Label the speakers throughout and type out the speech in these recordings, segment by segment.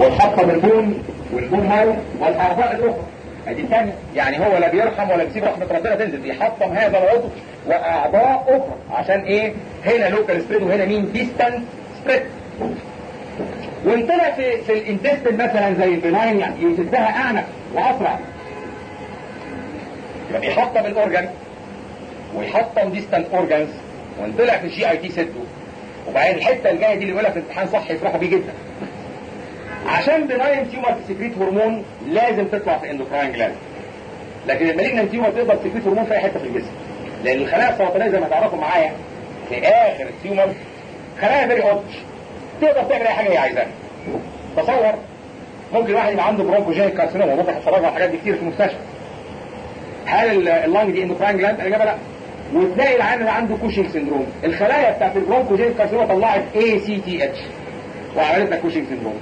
Speaker 1: وتحطم البون والبون مارو والاعضاء الاخرى ادي الثانية يعني هو لا بيرحم ولا بيسيب رحمة ربنا تنزل بيحطم هذا العضو واعضاء اخرى عشان ايه هنا لوكال سبريد وهنا مين ديستانس سبريد وان طلع في في الانتستين مثلا زي البناين يعني يشدها اعنف واسرع يبقى بيحطم الاورجن ويحطم ديستانت اورجنز وان طلع في الجي اي تي سده وبعدين الحته الجايه دي اللي يقولها في الامتحان صح يفرحوا بيه جدا عشان بناين تيومر تسكريت هرمون لازم تطلع في اندوكراين جلاند لكن المالجنان تيومر تقدر تسكريت هرمون في اي حته في الجسم لان الخلايا السرطانيه زي ما تعرفوا معايا في اخر التيومر خلايا فيري اودج تقدر تعمل اي حاجه هي عايزاها تصور ممكن واحد يبقى عنده برونكوجينيك كارسينوما ممكن تتفرج على الحاجات دي كتير في المستشفى هل اللانج دي اندوكراين جلاند الاجابه لا وتلاقي العيان اللي عنده كوشنج سندروم الخلايا بتاعت البرونكوجينيك كارسينوما طلعت اي سي تي اتش وعملت لك كوشنج سندروم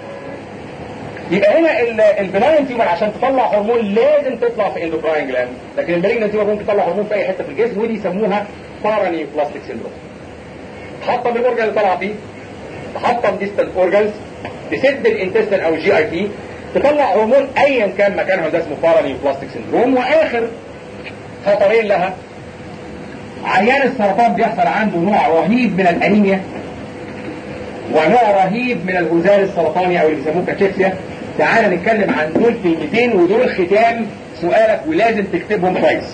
Speaker 1: يبقى هنا البناين تيومر عشان تطلع هرمون لازم تطلع في اندوكراين جلاند لكن المالجنان تيومر ممكن تطلع هرمون في اي حته في الجسم ودي يسموها باراني بلاستيك سندروم تحطم الاورجن اللي طالعه فيه تحطم ديستال اورجنز تسد الانتستين او الجي اي تي تطلع هرمون ايا كان مكانها ده اسمه باراني بلاستيك سندروم واخر خطرين لها عيان السرطان بيحصل عنده نوع رهيب من الانيميا ونوع رهيب من الغزال السرطاني او اللي بيسموه كاتشيكسيا تعال نتكلم عن دول كلمتين ودول ختام سؤالك ولازم تكتبهم كويس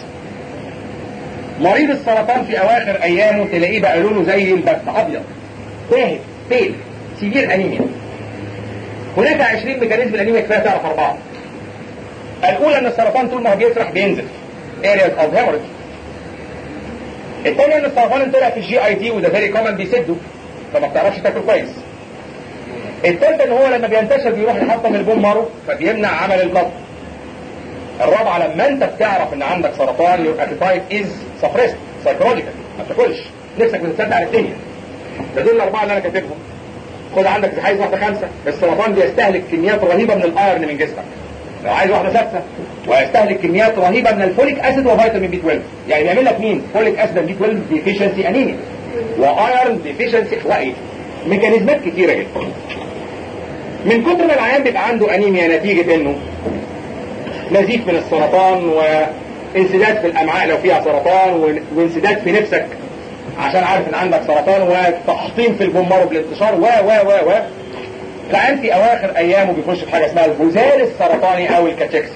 Speaker 1: مريض السرطان في اواخر ايامه تلاقيه بقى لونه زي البث ابيض باهت بيل سيفير انيميا هناك 20 ميكانيزم الانيميا كفايه تعرف اربعه الاولى ان السرطان طول ما هو بيسرح بينزل areas of hemorrhage الثانية ان السرطان طلع في الجي اي تي وده فيري كومن بيسده فما بتعرفش تاكل كويس الثالثة ان هو لما بينتشر بيروح يحطم البون مارو فبيمنع عمل البلط الرابعة لما انت بتعرف ان عندك سرطان your appetite is suppressed psychologically ما بتاكلش نفسك بتتصدق على الدنيا ده دول الاربعة اللي انا كاتبهم خد عندك اذا عايز واحدة خمسة السرطان بيستهلك كميات رهيبة من الايرن من جسمك لو عايز واحدة سادسة ويستهلك كميات رهيبة من الفوليك اسيد وفيتامين بي 12 يعني بيعمل لك مين فوليك اسيد بي 12 ديفيشنسي انيميا وايرن ديفيشنسي اخوائي ميكانيزمات كتيرة جدا من كتر ما العيان بيبقى عنده انيميا نتيجة انه نزيف من السرطان وانسداد في الامعاء لو فيها سرطان وانسداد في نفسك عشان عارف ان عندك سرطان وتحطيم في البومبارو بالانتشار و و و و العيان في اواخر ايامه بيخش في حاجه اسمها الغزال السرطاني او الكاتشكسي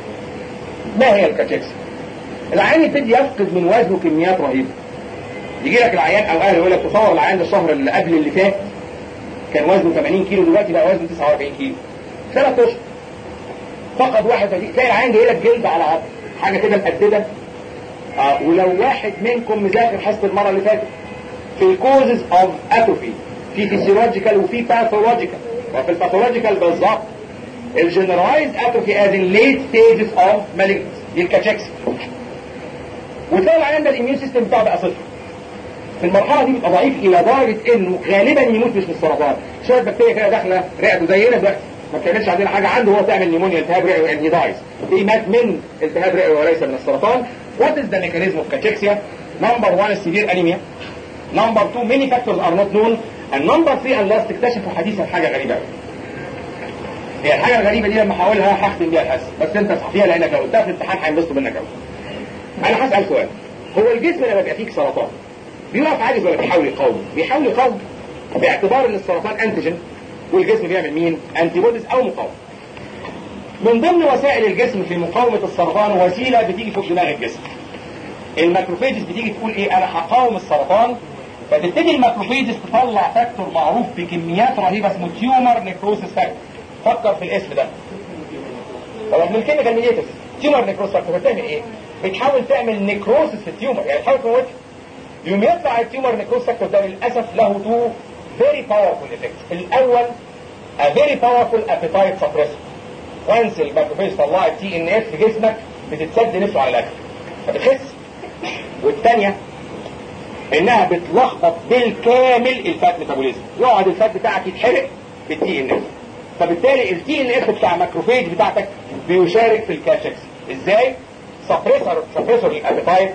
Speaker 1: ما هي الكاتشكسي العيان يبتدي يفقد من وزنه كميات رهيبه يجي لك العيان او اهله يقول لك تصور العيان ده الشهر اللي قبل اللي فات كان وزنه 80 كيلو دلوقتي بقى وزنه 49 كيلو ثلاث اشهر فقد واحد فدي تلاقي العين جاي لك جلد على عظم حاجه كده مقدده آه ولو واحد منكم مذاكر حصه المره اللي فاتت في الكوزز اوف اتروفي في فيسيولوجيكال وفي باثولوجيكال وفي الباثولوجيكال بالظبط الجنرالايز اتروفي از ان ليت ستيجز اوف مالجنس دي الكاتشكسي وتلاقي العيان ده الاميون سيستم بتاعه بقى صفر في المرحله دي بيبقى ضعيف الى درجه انه غالبا يموت مش من السرطان شويه بكتيريا كده داخله رئته زينا دلوقتي ما بتعملش عندنا حاجه عنده هو تعمل نيمونيا التهاب رئوي and he dies he مات من التهاب رئوي وليس من السرطان what is the mechanism of cachexia number one severe anemia number two many factors are not known and number three and last اكتشفوا حديثا حاجه غريبه قوي هي الحاجه الغريبه دي لما هقولها هختم بيها الحس بس انت صحفيها لانك لو قلتها في الامتحان هينبسطوا منك قوي انا هسال سؤال هو الجسم لما بيبقى فيك سرطان بيقف عاجز ولا بيحاول يقاوم بيحاول يقاوم باعتبار ان السرطان انتيجين والجسم بيعمل مين انتي بوديز او مقاومه من ضمن وسائل الجسم في مقاومة السرطان وسيلة بتيجي فوق دماغ الجسم الماكروفيجز بتيجي تقول ايه انا هقاوم السرطان فتبتدي الماكروفيجز تطلع فاكتور معروف بكميات رهيبة اسمه تيومر نيكروسيس فاكتور فكر في الاسم ده طبعا من الكيميكال ميديتس تيومر نيكروسيس فاكتور بتعمل ايه بتحاول تعمل نيكروسيس في التيومر يعني تحاول تموت يوم يطلع التيومر نيكروسيس فاكتور ده للاسف له تو very powerful effects الاول a very powerful appetite suppressor وانس الماكروفيج طلعت تي ان اف في جسمك بتتسد نفسه على الاكل فبتخس والثانيه انها بتلخبط بالكامل الفات ميتابوليزم يقعد الفات بتاعك يتحرق بالتي ان اف فبالتالي التي ان اف بتاع الماكروفيج بتاعتك بيشارك في الكاتشكس ازاي سبريسور سبريسور الابيتايت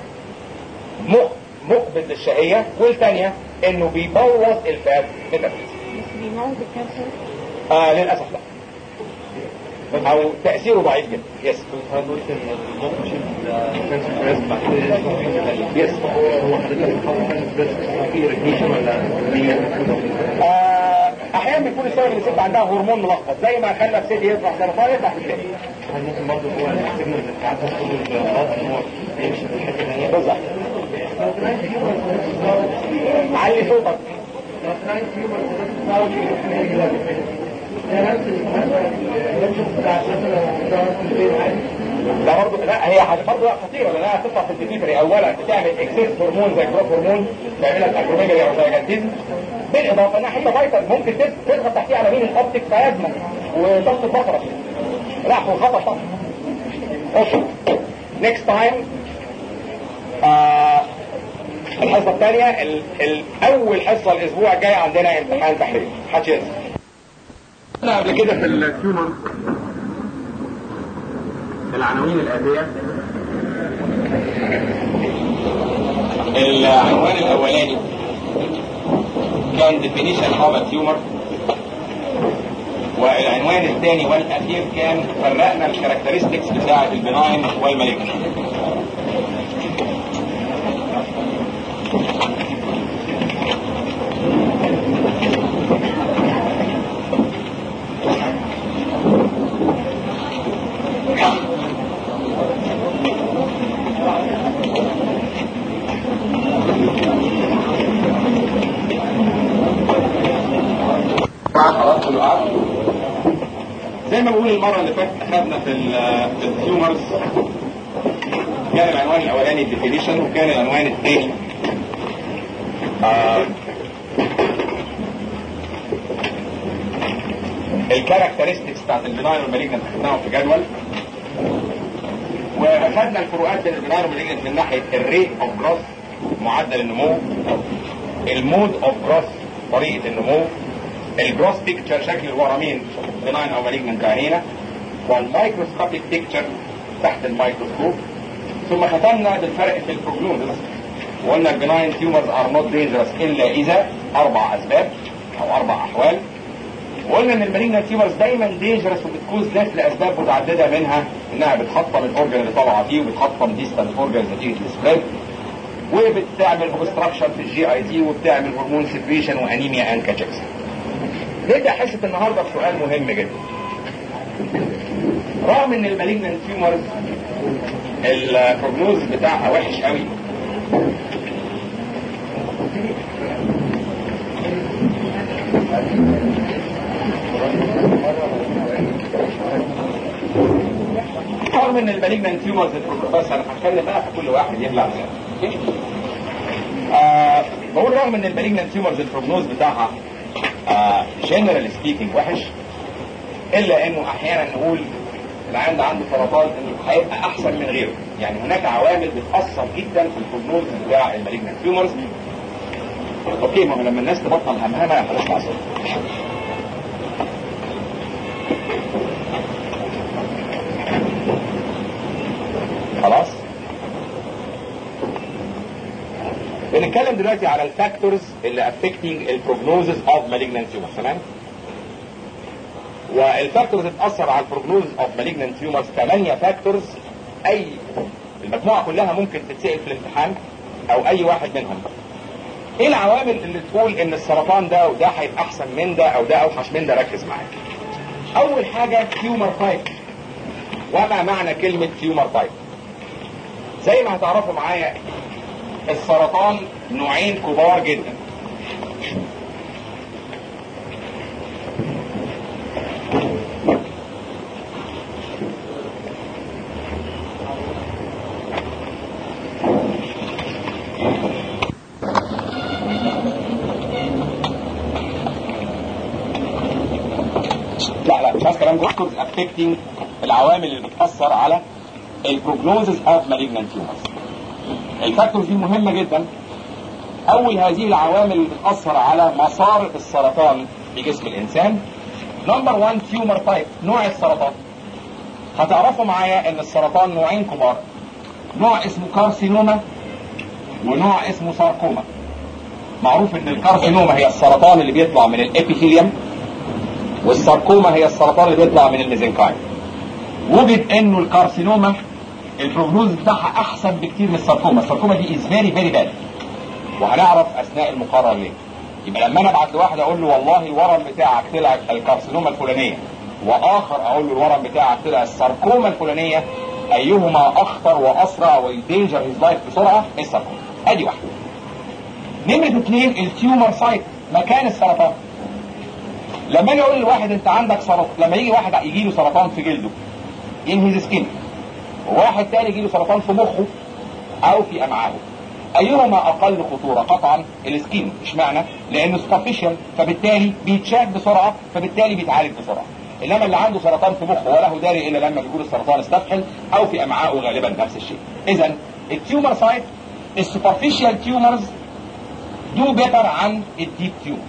Speaker 1: مقبض للشهيه والثانيه انه بيبوظ الفات ميتابوليزم
Speaker 2: بيموت الكانسر
Speaker 1: آه للاسف لا او تاثيره ضعيف جدا يس يس آه، احيانا بيكون السبب ان الست عندها هرمون ملخبط زي ما خلى الست يطلع سرطان يطلع في الثاني
Speaker 2: هل ممكن برضه هو السيجنال اللي ساعات بتقول الغلط ان هو يمشي في الحته الثانيه
Speaker 1: بالظبط علي صوتك ده برضه لا هي حاجه برضه لا خطيره لانها هتطلع في البيتيفري اولا بتعمل اكسس هرمون زي جروث هرمون تعمل لك اكروميجالي او زيجانتيزم بالاضافه انها حته فايتال ممكن تض- تضغط تحتيه على مين الاوبتيك فيازمه وضغط البقره لا هو خطر طبعا اوكي نيكست تايم الحصه الثانيه ال... ال... اول حصه الاسبوع الجاي عندنا امتحان تحرير محدش ينسى انا قبل كده في التيومر العناوين الآتية العنوان الأولاني كان definition of a tumor والعنوان الثاني والأخير كان فرقنا الكاركترستكس بتاعة البناين والمالجنت خلاص كله قاعد زي ما بقول المرة اللي فاتت اخذنا في ال- في التيومرز كان العنوان الاولاني الديفينيشن وكان العنوان الثاني آه الكاركترستكس بتاعت البناين والمالجنت اخذناهم في جدول واخذنا الفروقات بين البناين والمالجنت من ناحيه الريت اوف جروث معدل النمو المود اوف جروث طريقه النمو الجروس بيكتشر شكل الورمين بناين او مالجنت عينينا والمايكروسكوبيك بيكتشر تحت الميكروسكوب ثم ختمنا بالفرق في البروجنوزس وقلنا البناين تيومرز ار نوت دينجرس الا اذا اربع اسباب او اربع احوال وقلنا ان المالجنت تيومرز دايما دينجرس وبتكوز ديث لاسباب متعدده منها انها بتحطم الاورجن اللي طالعه فيه وبتحطم ديستال اورجن نتيجه السبريد وبتعمل اوبستراكشن في الجي اي دي وبتعمل هرمون سكريشن وانيميا انكاجكس نبدا حصه النهارده بسؤال مهم جدا رغم ان المالجنت تيومرز البروجنوز بتاعها وحش قوي رغم ان المالجنت تيومرز بس انا هتكلم بقى في كل واحد يبلع مثال آه بقول رغم ان المالجنت تيومرز البروجنوز بتاعها جنرال سبيكينج وحش الا انه احيانا نقول العيان ده عنده سرطان انه هيبقى احسن من غيره يعني هناك عوامل بتاثر جدا في البروجنوز بتاع المالجنت تيومرز اوكي ما هو لما الناس تبطل همها ما هنسمع صوت خلاص بنتكلم دلوقتي على الفاكتورز اللي افكتنج البروجنوزز اوف مالجنت تيومرز تمام والفاكتورز اللي بتاثر على البروجنوز اوف مالجنت تيومرز 8 فاكتورز اي المجموعه كلها ممكن تتسال في الامتحان او اي واحد منهم ايه العوامل اللي تقول ان السرطان ده وده هيبقى احسن من ده او ده اوحش من ده ركز معايا اول حاجه تيومر تايب وما معنى كلمه تيومر تايب زي ما هتعرفوا معايا السرطان نوعين كبار جدا لا لا مش عايز كلام فاكتورز افكتنج العوامل اللي بتاثر على البروجنوزز اوف مالجنت تيومرز الفاكتورز دي مهمه جدا اول هذه العوامل اللي بتاثر على مسار السرطان في جسم الانسان نمبر 1 تيومر تايب نوع السرطان هتعرفوا معايا ان السرطان نوعين كبار نوع اسمه كارسينوما ونوع اسمه ساركوما معروف ان الكارسينوما هي السرطان اللي بيطلع من الابيثيليوم والساركوما هي السرطان اللي بيطلع من الميزنكايم وجد انه الكارسينوما البروجنوز بتاعها احسن بكتير من الساركوما الساركوما دي از فيري فيري باد وهنعرف اثناء المقارنه ليه يبقى لما انا ابعت لواحد اقول له والله الورم بتاعك طلع الكارسينوما الفلانيه واخر اقول له الورم بتاعك طلع الساركوما الفلانيه ايهما اخطر واسرع ويدينجر هيز لايف بسرعه الساركوما ادي واحده نمرة اثنين التيومر سايت مكان السرطان لما اجي اقول لواحد انت عندك سرطان لما يجي واحد يجي له سرطان في جلده ان هيز سكين وواحد تاني يجي له سرطان في مخه او في امعائه ايهما اقل خطوره قطعا السكين اشمعنى لانه سوبرفيشال فبالتالي بيتشاف بسرعه فبالتالي بيتعالج بسرعه انما اللي عنده سرطان في مخه وله داري الا لما بيكون السرطان استفحل او في امعائه غالبا نفس الشيء اذا التيومر سايت السوبرفيشال تيومرز دو بيتر عن الديب تيومرز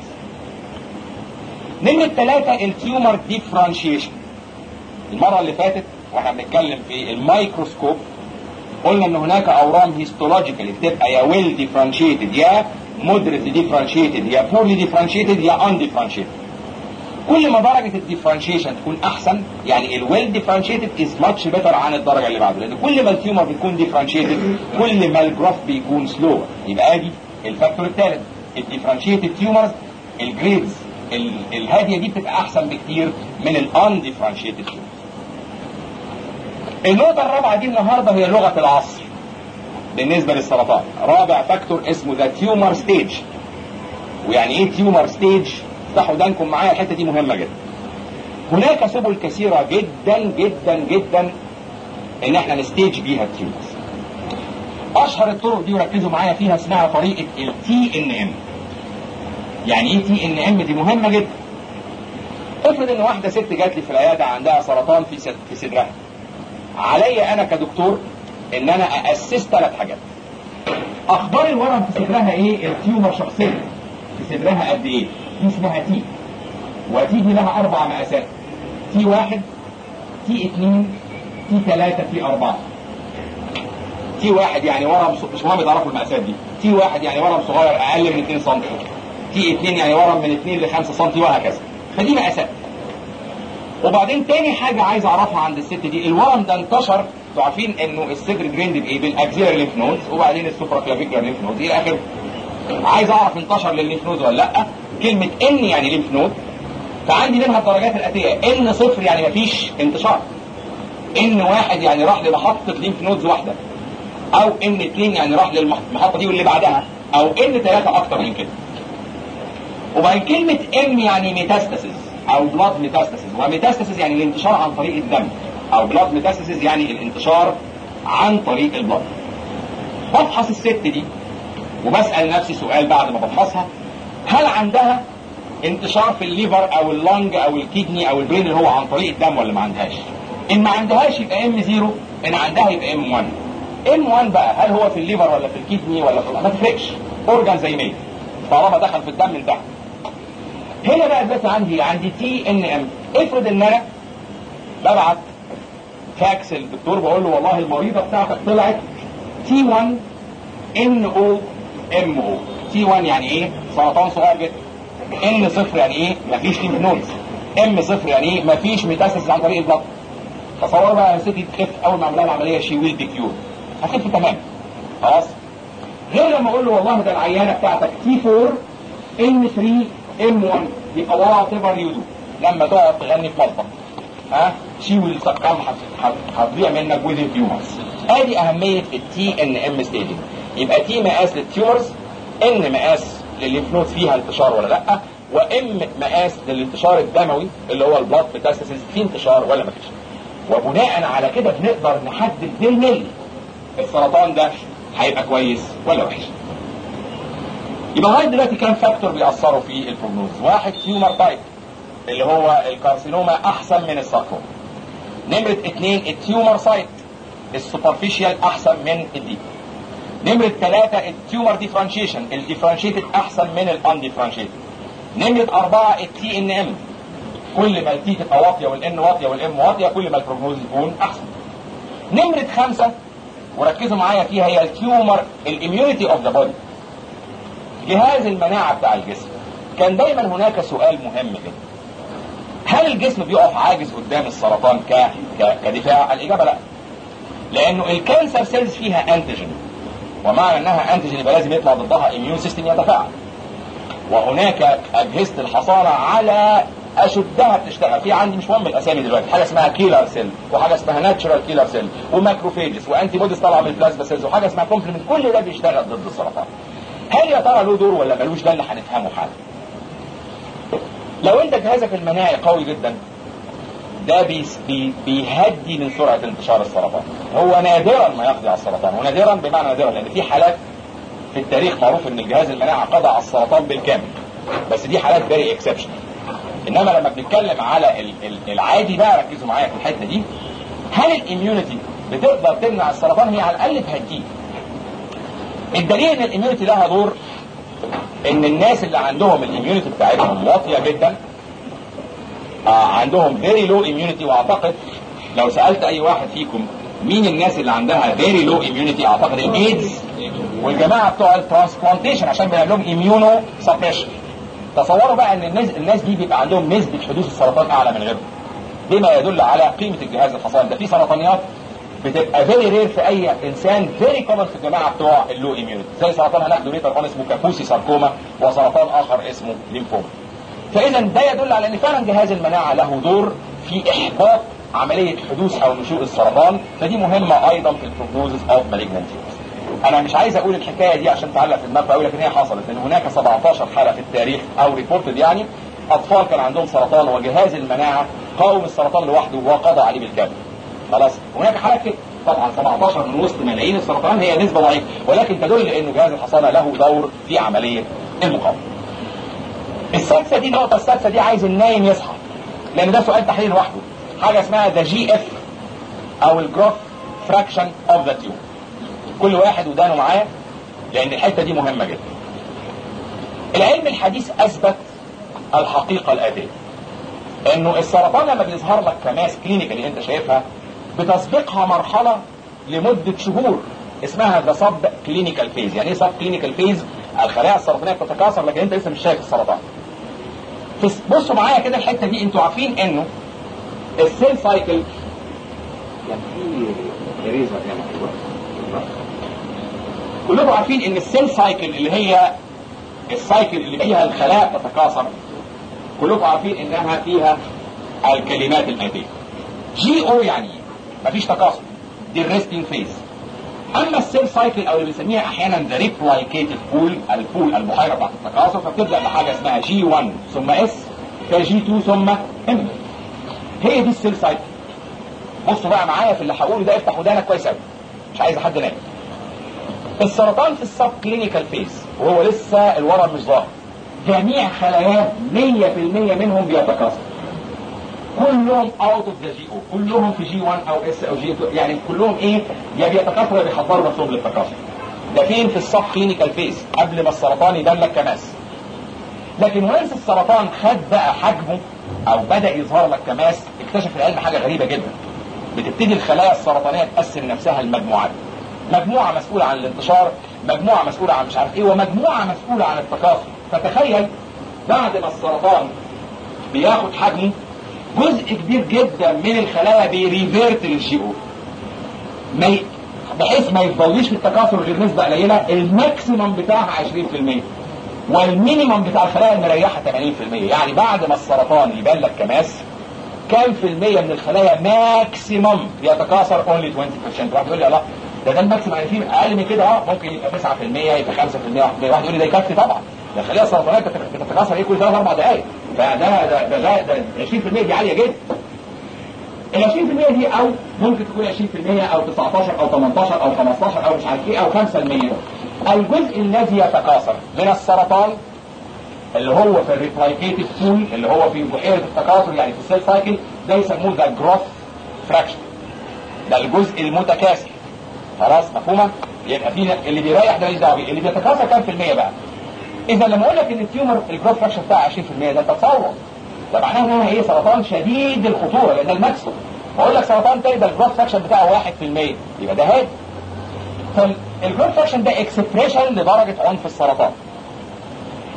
Speaker 1: نمرة ثلاثة التيومر ديفرانشيشن المرة اللي فاتت واحنا بنتكلم في الميكروسكوب قلنا ان هناك اورام هيستولوجيكال بتبقى يا ويل ديفرانشيتد يا مودريت ديفرانشيتد يا بورلي ديفرانشيتد يا ان ديفرانشيتد كل ما درجة الديفرانشيشن تكون احسن يعني الويل ديفرانشيتد از ماتش بيتر عن الدرجة اللي بعده لان كل ما التيومر بيكون ديفرانشيتد كل ما الجروث بيكون سلو يبقى ادي الفاكتور الثالث الديفرانشيتد تيومرز الجريدز الهاديه دي بتبقى احسن بكتير من الان ديفرانشيتد تيومرز النقطة الرابعة دي النهاردة هي لغة العصر بالنسبة للسرطان رابع فاكتور اسمه ذا تيومر ستيج ويعني ايه تيومر ستيج افتحوا ودانكم معايا الحتة دي مهمة جدا هناك سبل كثيرة جدا جدا جدا ان احنا نستيج بيها التيومرز اشهر الطرق دي وركزوا معايا فيها اسمها طريقة التي ان ام يعني ايه تي ان ام دي مهمة جدا افرض ان واحدة ست جات لي في العيادة عندها سرطان في في صدرها عليا انا كدكتور ان انا اسس ثلاث حاجات اخبار الورم في صدرها ايه التيومر شخصيا في صدرها قد ايه دي اسمها تي وتي دي لها اربع مقاسات تي واحد تي اثنين تي ثلاثة تي اربعة تي واحد يعني ورم مش مهم تعرفوا المقاسات دي تي واحد يعني ورم صغير اقل من 2 سم تي اثنين يعني ورم من 2 ل 5 سم وهكذا فدي مقاسات وبعدين تاني حاجة عايز اعرفها عند الست دي الورم ده انتشر انتوا عارفين انه الصدر جريند بايه بالاكزيلر لينف نودز وبعدين السوبرا كلافيكولار لينف نودز الى اخره عايز اعرف انتشر لللينف نودز ولا لا كلمة ان يعني لينف نود فعندي منها الدرجات الاتية ان صفر يعني مفيش انتشار ان واحد يعني راح لمحطة لينف نودز واحدة او ان اتنين يعني راح للمحطة دي واللي بعدها او ان ثلاثة اكتر من كده وبعدين كلمة ام يعني ميتاستاسيس او بلاد ميتاستاسيس وميتاستاسيس يعني الانتشار عن طريق الدم او بلاد ميتاستاسيس يعني الانتشار عن طريق البلاد بفحص الست دي وبسأل نفسي سؤال بعد ما بفحصها هل عندها انتشار في الليفر او اللنج او الكدني او البرين اللي هو عن طريق الدم ولا ما عندهاش ان ما عندهاش يبقى ام زيرو ان عندها يبقى ام 1 ام 1 بقى هل هو في الليفر ولا في الكدني ولا في ما تفرقش اورجان زي ميت طالما دخل في الدم انتهى هنا بقى دلوقتي عندي عندي تي ان ام افرض ان انا ببعت فاكس للدكتور بقول له والله المريضه بتاعتك طلعت تي 1 ان او ام او تي 1 يعني ايه سرطان صغير جدا ان صفر يعني ايه مفيش ليمف نودز ام صفر يعني ايه مفيش ميتاسيس عن طريق البطن تصور بقى يا ستي تخف اول ما عملها العمليه شي ويل بي كيور هتخف تمام خلاص غير لما اقول له والله ده العيانه بتاعتك تي 4 ان 3 ام 1 يبقى وات ايفر يو دو لما تقعد تغني في ملطه ها شي ويل سكام هتضيع منك وذ تيومرز ادي اهميه التي ان ام ستيجنج يبقى تي مقاس للتيومرز ان مقاس للليمف نود فيها انتشار ولا لا وام مقاس للانتشار الدموي اللي هو البلاد ميتاستاسيس في انتشار ولا مفيش وبناء على كده بنقدر نحدد بالملي السرطان ده هيبقى كويس ولا وحش يبقى لغايه دلوقتي كام فاكتور بيأثروا في البروجنوز واحد تيومر تايب اللي هو الكارسينوما احسن من الساركوما نمرة اثنين التيومر سايت السوبرفيشال احسن من الديب نمرة ثلاثة التيومر ديفرانشيشن الديفرانشيتد احسن من الان ديفرانشيتد نمرة أربعة التي ان ام كل ما التي تبقى واطية والان واطية والام واطية كل ما البروجنوز يكون احسن نمرة خمسة وركزوا معايا فيها هي التيومر الاميونيتي اوف ذا بودي جهاز المناعة بتاع الجسم كان دايما هناك سؤال مهم جدا هل الجسم بيقف عاجز قدام السرطان ك... ك... كدفاع الاجابه لا لانه الكانسر سيلز فيها انتيجين ومعنى انها انتيجين يبقى لازم يطلع ضدها اميون سيستم يتفاعل وهناك اجهزه الحصانه على اشدها بتشتغل في عندي مش مهم الاسامي دلوقتي حاجه اسمها كيلر سيل وحاجه اسمها ناتشرال كيلر سيل وماكروفيجز وانتي بوديز طالعه من البلازما سيلز وحاجه اسمها كومبلمنت كل ده بيشتغل ضد السرطان هل يا ترى له دور ولا ملوش ده اللي هنفهمه حالا لو انت جهازك المناعي قوي جدا ده بي بي بيهدي من سرعه انتشار السرطان هو نادرا ما يقضي على السرطان ونادرا بمعنى نادرا لان في حالات في التاريخ معروف ان الجهاز المناعي قضى على السرطان بالكامل بس دي حالات فيري اكسبشن انما لما بنتكلم على ال- ال- العادي بقى ركزوا معايا في الحته دي هل الاميونيتي بتقدر تمنع السرطان هي على الاقل تهديه الدليل ان الاميونيتي لها دور ان الناس اللي عندهم الاميونيتي بتاعتهم واطيه جدا آه عندهم فيري لو اميونيتي واعتقد لو سالت اي واحد فيكم مين الناس اللي عندها فيري لو اميونيتي اعتقد الايدز والجماعه بتوع الترانسبلانتيشن عشان بيعمل لهم اميونو سبريشن تصوروا بقى ان الناس الناس دي بيبقى عندهم نسبه حدوث السرطان اعلى من غيرهم بما يدل على قيمه الجهاز الحصاني ده في سرطانيات بتبقى فيري رير في اي انسان فيري كومن في الجماعه بتوع اللو اميونيتي زي سرطان هناخده ليتر اون اسمه كابوسي ساركوما وسرطان اخر اسمه ليمفوما فاذا ده يدل على ان فعلا جهاز المناعه له دور في احباط عمليه حدوث او نشوء السرطان فدي مهمه ايضا في البروجنوزس اوف مالجنت انا مش عايز اقول الحكايه دي عشان تعلق في دماغك قوي لكن هي حصلت ان هناك 17 حاله في التاريخ او ريبورتد يعني اطفال كان عندهم سرطان وجهاز المناعه قاوم السرطان لوحده وقضى عليه بالكامل خلاص هناك حالات كده طبعا 17 من وسط ملايين السرطان هي نسبه ضعيفه ولكن تدل انه جهاز الحصانه له دور في عمليه المقاومه السادسه دي النقطه السادسه دي عايز النايم يصحى لان ده سؤال تحليل لوحده حاجه اسمها ذا جي اف او الجروث فراكشن اوف ذا تيوب كل واحد ودانه معاه لان الحته دي مهمه جدا العلم الحديث اثبت الحقيقه الاتيه انه السرطان لما بيظهر لك كماس كلينيكالي انت شايفها بتسبقها مرحله لمده شهور اسمها ذا سب كلينيكال فيز يعني ايه سب كلينيكال فيز الخلايا السرطانيه بتتكاثر لكن انت لسه مش شايف السرطان فس- بصوا معايا كده الحته دي انتوا عارفين انه السيل سايكل يعني في اريزر هنا أيوة. كلكم عارفين ان السيل سايكل اللي هي السايكل اللي فيها الخلايا بتتكاثر كلكم عارفين انها فيها الكلمات الاتيه جي او يعني ايه مفيش تكاثر دي الريستنج فيز اما السيل سايكل او اللي بنسميها احيانا ذا ريبلايكيتد بول البول البحيره بتاعت التكاثر فبتبدا بحاجه اسمها جي 1 ثم اس فجي 2 ثم ام هي دي السيل سايكل بصوا بقى معايا في اللي هقوله ده افتح ودانك كويس قوي مش عايز حد نايم السرطان في السب كلينيكال فيز وهو لسه الورم مش ظاهر جميع خلاياه 100% منهم بيتكاثر كلهم اوت اوف ذا جي او كلهم في جي 1 او اس او جي 2 يعني كلهم ايه يا بيتكاثروا يا بيحضروا نفسهم للتكاثر ده فين في السب كلينيكال فيز قبل ما السرطان يبان لك كماس لكن وانس السرطان خد بقى حجمه او بدا يظهر لك كماس اكتشف العلم حاجه غريبه جدا بتبتدي الخلايا السرطانيه تقسم نفسها لمجموعات مجموعه مسؤوله عن الانتشار مجموعه مسؤوله عن مش عارف ايه ومجموعه مسؤوله عن التكاثر فتخيل بعد ما السرطان بياخد حجمه جزء كبير جدا من الخلايا بيريفيرت للجي او ما ي... بحيث ما يفضليش في التكاثر غير نسبه قليله الماكسيمم بتاعها 20% والمينيمم بتاع الخلايا المريحه 80% يعني بعد ما السرطان يبان لك كماس كام في المية من الخلايا ماكسيمم يتكاثر اونلي 20% واحد يقول لي لا ده ده الماكسيمم يعني في اقل من كده اه ممكن يبقى 9% يبقى 5% واحد يقول لي ده يكفي طبعا ده الخلايا السرطانيه بتت- بتتكاثر ايه كل 3 4 دقائق فده ده ده ده, ده 20% دي عاليه جدا ال 20% دي او ممكن تكون 20% او 19 او 18 او 15 او مش عارف ايه او 5% الجزء الذي يتكاثر من السرطان اللي هو في الريبلايكيتد بول اللي هو في بحيره التكاثر يعني في السيل سايكل ده يسموه ذا جروث فراكشن ده الجزء المتكاثر خلاص مفهومه يبقى في اللي بيريح ده ماليش دعوه بيه اللي بيتكاثر كام في الميه بقى اذا لما اقول لك ان التيومر الجروث فراكشن بتاعها 20% ده انت تصور ده معناه انها ايه سرطان شديد الخطوره لان ده الماكسيموم بقول لك سرطان تاني ده الجروث فراكشن بتاعه 1% يبقى ده هادي فالجروث فراكشن ده اكسبريشن لدرجه عنف السرطان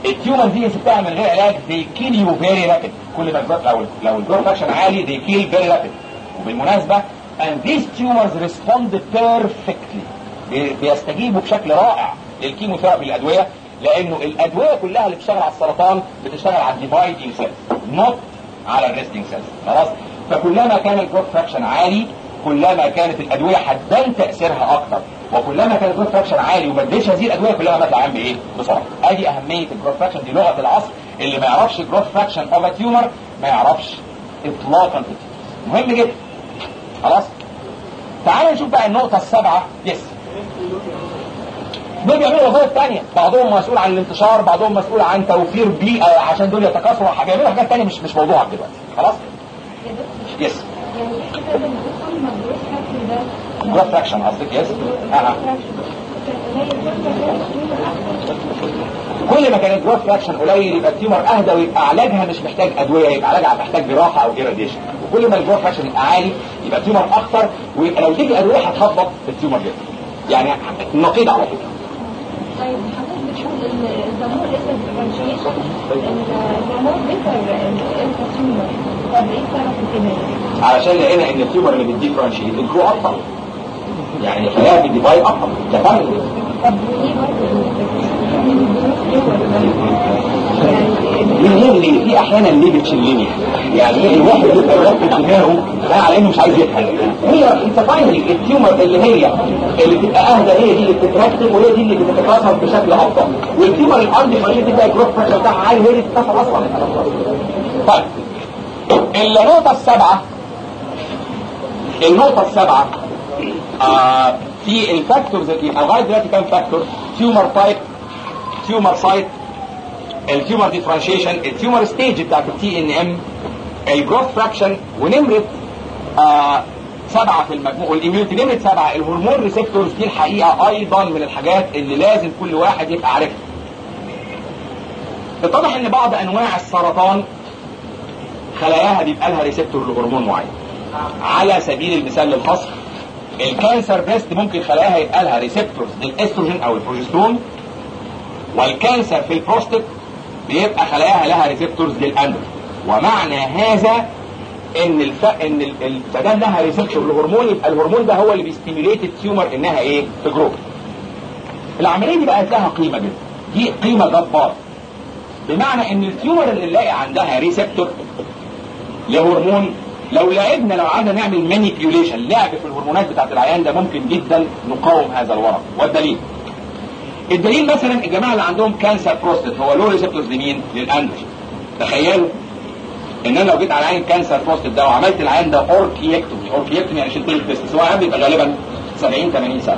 Speaker 1: التيومر دي سبتها من غير علاج they kill you very rapid كل ما الجروث لو لو الجروث فاكشن عالي they kill very rapid وبالمناسبة and these tumors respond perfectly بي- بيستجيبوا بشكل رائع للكيموثيرابي الادويه لانه الادويه كلها اللي بتشتغل على السرطان بتشتغل على الديفايدنج سيلز نوت على الريستنج سيلز خلاص فكلما كان الجروث فراكشن عالي كلما كانت الادويه هتبان تاثيرها اكتر وكلما كان الجروث فراكشن عالي وما اديتش هذه الادويه كلما مات العيان بايه؟ بسرعه ادي اهميه الجروث فراكشن دي لغه العصر اللي ما يعرفش جروث فراكشن اوف تيومر ما يعرفش اطلاقا في التيومر مهم جدا خلاص تعال نشوف بقى النقطة السابعة يس دول بيعملوا وظائف تانية بعضهم مسؤول عن الانتشار بعضهم مسؤول عن توفير بيئة عشان دول يتكاثروا بيعملوا حاجات تانية مش مش موضوعك دلوقتي خلاص يس
Speaker 3: يعني كده بنقول مجروح حكي ده
Speaker 1: جروث فراكشن قصدك يس آه. كل ما كان الجروث فراكشن قليل يبقى التيومر اهدى ويبقى علاجها مش محتاج ادويه يبقى علاجها محتاج جراحه او ايراديشن وكل ما الجروث فراكشن يبقى عالي يبقى التيومر اخطر ويبقى لو تيجي ادويه هتخبط التيومر جدا يعني النقيض على فكره
Speaker 3: طيب حضرتك بتقول ان الزمور لسه ديفرنشيشن الزمور بيتر الكونسيومر طب ايه السبب في كده؟
Speaker 1: علشان لقينا ان التيومر اللي بيديفرنشيت الجرو اكتر يعني خلايا بيديفاي اكتر ده فرق
Speaker 3: طب وليه برضه
Speaker 1: من غير ليه في احيانا ليه بتشلني يعني ايه الواحد يبقى مركز دماغه ده على انه مش عايز يفهم هي انت فاينلي التيومر اللي هي اللي بتبقى اهدى هي دي اللي بتترتب وهي دي اللي بتتكاثر بشكل افضل والتيومر الاندي هي تبقى الجروث بريشر بتاعها عالي هي اللي بتتكاثر اصلا طيب النقطه السابعه النقطه السابعه آه في الفاكتورز لغايه دلوقتي كام فاكتور تيومر تايب تيومر سايت التيومر ديفرنشيشن التيومر ستيج بتاعت التي ان ام الجروث فراكشن ونمره آه سبعه في المجموع والاميونيتي نمره سبعه الهرمون ريسبتورز دي الحقيقه ايضا من الحاجات اللي لازم كل واحد يبقى عارفها. اتضح ان بعض انواع السرطان خلاياها بيبقى لها ريسبتور لهرمون معين. على سبيل المثال للحصر الكانسر بريست ممكن خلاياها يبقى لها ريسبتورز للاستروجين او البروجسترون والكانسر في البروستات بيبقى خلاياها لها ريسبتورز للاندروجين ومعنى هذا ان الف... ان ال... ال... فدام لها ريسبتور لهرمون يبقى الهرمون ده هو اللي بيستيميليت التيومر انها ايه تجرو العمليه دي بقت لها قيمه جدا دي قيمه جباره بمعنى ان التيومر اللي نلاقي عندها ريسبتور لهرمون لو لعبنا لو قعدنا نعمل مانيبيوليشن لعب في الهرمونات بتاعت العيان ده ممكن جدا نقاوم هذا الورم والدليل الدليل مثلا الجماعه اللي عندهم كانسر بروستات هو له ريسبتورز لمين؟ للاندروجين تخيلوا ان انا لو جيت على عين كانسر بروستات ده وعملت العيان ده اوركيكتومي اوركيكتومي يعني شلت له التستس هو عيان بيبقى غالبا 70 80 سنه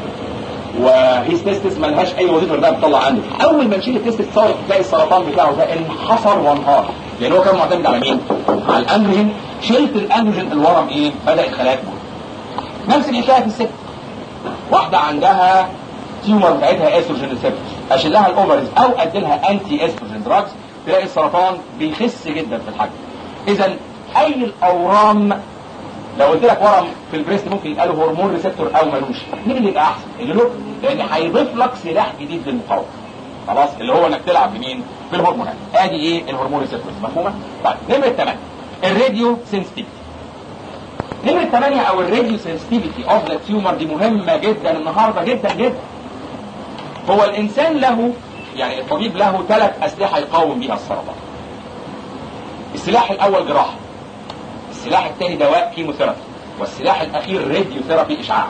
Speaker 1: وهيز تستس ملهاش اي وظيفه ده بتطلع اندروجين اول ما نشيل التستس تصور تلاقي السرطان بتاعه ده انحصر وانهار لان هو كان معتمد على مين؟ على الاندروجين شلت الاندروجين الورم ايه؟ بدا الخلايا تموت نفس الحكايه في الست واحده عندها تيومر بتاعتها استروجين ريسبتورز اشيل لها الاوفرز او ادي لها انتي استروجين دراجز تلاقي السرطان بيخس جدا في الحجم اذا اي الاورام لو قلت لك ورم في البريست ممكن يبقى له هرمون ريسبتور او ملوش مين اللي يبقى احسن اللي له لان هيضيف لك سلاح جديد للمقاومه خلاص اللي هو انك تلعب بمين بالهرمونات ادي ايه الهرمون ريسبتورز مفهومه طيب نمره 8 الراديو سنسيتيفيتي نمرة 8 او الراديو سنسيتيفيتي اوف ذا تيومر دي مهمة جدا النهاردة جدا جدا هو الانسان له يعني الطبيب له ثلاث اسلحة يقاوم بيها السرطان السلاح الاول جراحة السلاح الثاني دواء كيموثيرابي والسلاح الاخير راديو ثيرابي اشعاع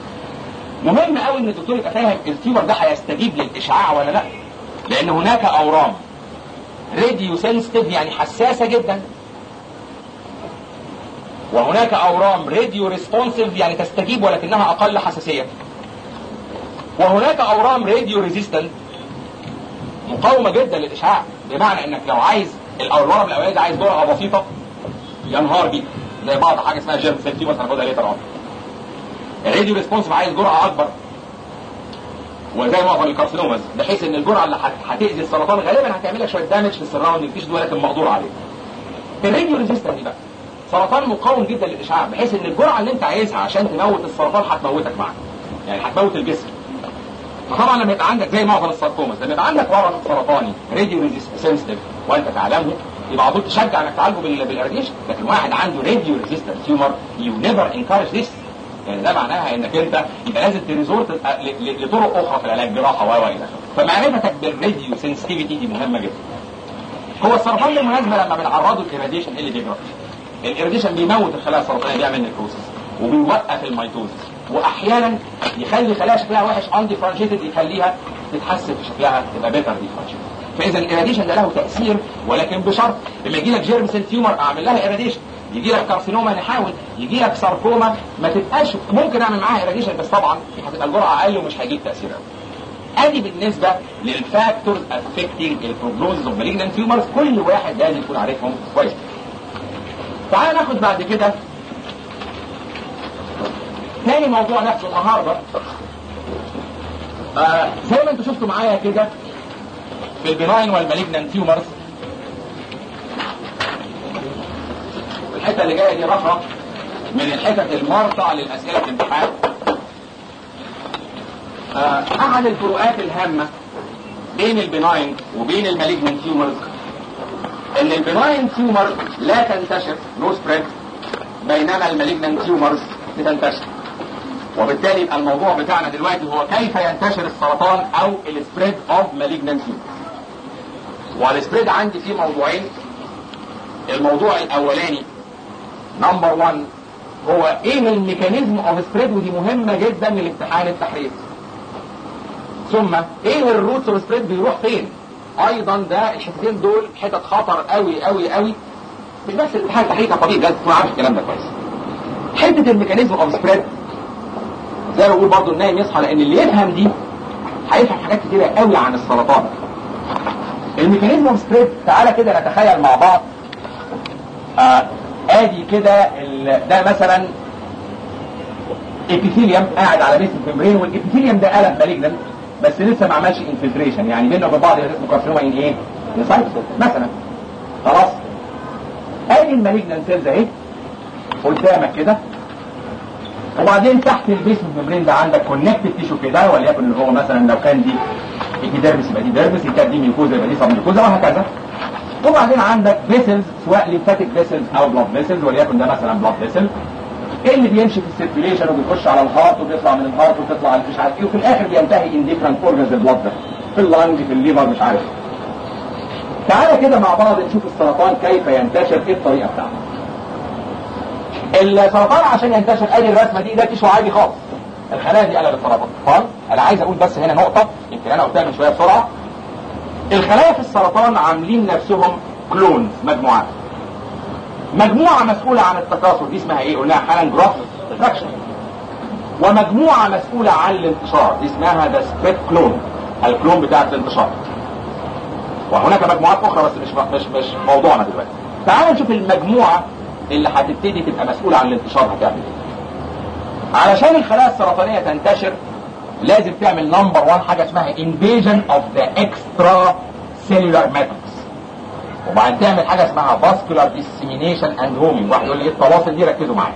Speaker 1: مهم قوي ان الدكتور يبقى فاهم التيومر ده هيستجيب للاشعاع ولا لا لان هناك اورام راديو سنسيتيف يعني حساسة جدا وهناك اورام راديو ريسبونسيف يعني تستجيب ولكنها اقل حساسيه وهناك اورام راديو ريزيستنت مقاومه جدا للاشعاع بمعنى انك لو عايز الورم الاولاني ده عايز جرعه بسيطه ينهار بيك زي بعض حاجه اسمها جيرم سيل تيومر هناخدها ليتر اون الراديو ريسبونسيف عايز جرعه اكبر وزي معظم الكارسينوماز بحيث ان الجرعه اللي هتاذي السرطان غالبا هتعمل لك شويه دامج في السراوندنج تيشو ولكن مقدور عليه الراديو ريزيستنت دي بقى سرطان مقاوم جدا للاشعاع بحيث ان الجرعه اللي انت عايزها عشان تموت السرطان هتموتك معاك يعني هتموت الجسم طبعا لما يبقى عندك زي معظم الساركوماز لما يبقى عندك ورم سرطاني راديو سنسيتيف وانت تعلمه يبقى على طول تشجع انك تعالجه بال- بالاراديشن لكن واحد عنده راديو ريزيستنت تيومر يو نيفر انكارج ذس يعني ده معناها انك انت يبقى لازم تريزورت ل- ل- لطرق اخرى في العلاج جراحه و و الى اخره فمعرفتك بالراديو سنسيتيفيتي دي مهمه جدا هو السرطان بالمناسبه لما بنعرضه للإيراديشن ايه اللي بيجرى؟ الإيراديشن بيموت الخلايا السرطانيه بيعمل نيكروسيس وبيوقف الميتوزيس واحيانا يخلي خلايا شكلها وحش انديفرنشيتد يخليها تتحسن في شكلها تبقى بيتر ديفرنشيتد فاذا الإيراديشن ده له تاثير ولكن بشرط لما يجي لك جيرم سيل تيومر اعمل لها إيراديشن يجي لك كارسينوما نحاول يجي لك ساركوما ما تبقاش ممكن اعمل معاها إيراديشن بس طبعا هتبقى الجرعه اقل ومش هيجيب تاثير قوي ادي بالنسبه للفاكتورز افكتنج البروجنوزز اوف مالجنان تيومرز كل واحد لازم يكون عارفهم كويس تعال ناخد بعد كده تاني موضوع نفسه النهارده آه زي ما انتوا شفتوا معايا كده في البناين والمالجنان تيومرز الحته اللي جايه دي رفعه من الحتت المرتع للاسئله في الامتحان آه، احد الفروقات الهامه بين البناين وبين المالجنان تيومرز ان البناين تيومر لا تنتشر نو سبريد بينما المالجنان تيومرز بتنتشر وبالتالي يبقى الموضوع بتاعنا دلوقتي هو كيف ينتشر السرطان او السبريد اوف مالجنان تيومرز والسبريد عندي فيه موضوعين الموضوع الاولاني نمبر 1 هو ايه الميكانيزم اوف سبريد ودي مهمه جدا للامتحان التحريري ثم ايه الروتس اوف سبريد بيروح فين ايضا ده الحتتين دول حتت خطر قوي قوي قوي مش بس الامتحان التحريري كطبيب لازم تكون عارف الكلام ده كويس حته الميكانيزم اوف سبريد زي ما بقول برضه النايم يصحى لان اللي يفهم دي هيفهم حاجات كتيره قوي عن السرطان الميكانيزم اوف سبريد تعالى كده نتخيل مع بعض آه ادي كده ال- ده مثلا ابيثيليوم قاعد على بيس الممبرين والابيثيليوم ده قلب مالجنان بس لسه ما عملش انفلتريشن يعني بينه وبين بعض يبقى اسمه كارسينوما ان ايه؟ انسايت مثلا خلاص ادي المالجنان سيلز اهي قدامك كده وبعدين تحت البيس الممبرين ده عندك كونكتد تيشو كده وليكن اللي هو مثلا لو كان دي ايبيديرمس يبقى دي ديرمس كان دي ميوكوزا يبقى دي سب ميوكوزا وهكذا وبعدين عندك فيسلز سواء ليمفاتيك فيسلز او بلاد فيسلز وليكن ده مثلا بلاد فيسل اللي بيمشي في السيركيليشن وبيخش على الهارت وبيطلع من الهارت وبيطلع على مش عارف ايه وفي الاخر بينتهي ان ديفرنت اورجنز البلاد ده في اللنج في الليفر مش عارف تعالى كده مع بعض نشوف السرطان كيف ينتشر ايه الطريقه بتاعته السرطان عشان ينتشر ادي الرسمه دي ده تيشو عادي خالص الخلايا دي قلبت سرطان انا عايز اقول بس هنا نقطه يمكن انا قلتها من شويه بسرعه الخلايا في السرطان عاملين نفسهم كلونز مجموعات مجموعة مسؤولة عن التكاثر دي اسمها ايه قلناها حالا جراف فراكشن ومجموعة مسؤولة عن الانتشار دي اسمها ذا سبريد كلون الكلون بتاع الانتشار وهناك مجموعات اخرى بس مش مش مش موضوعنا دلوقتي تعال نشوف المجموعة اللي هتبتدي تبقى مسؤولة عن الانتشار هتعمل ايه علشان الخلايا السرطانية تنتشر لازم تعمل نمبر 1 حاجة اسمها invasion of the extra cellular matrix وبعدين تعمل حاجة اسمها vascular dissemination and homing واحد يقول لي ايه التواصل دي ركزوا معايا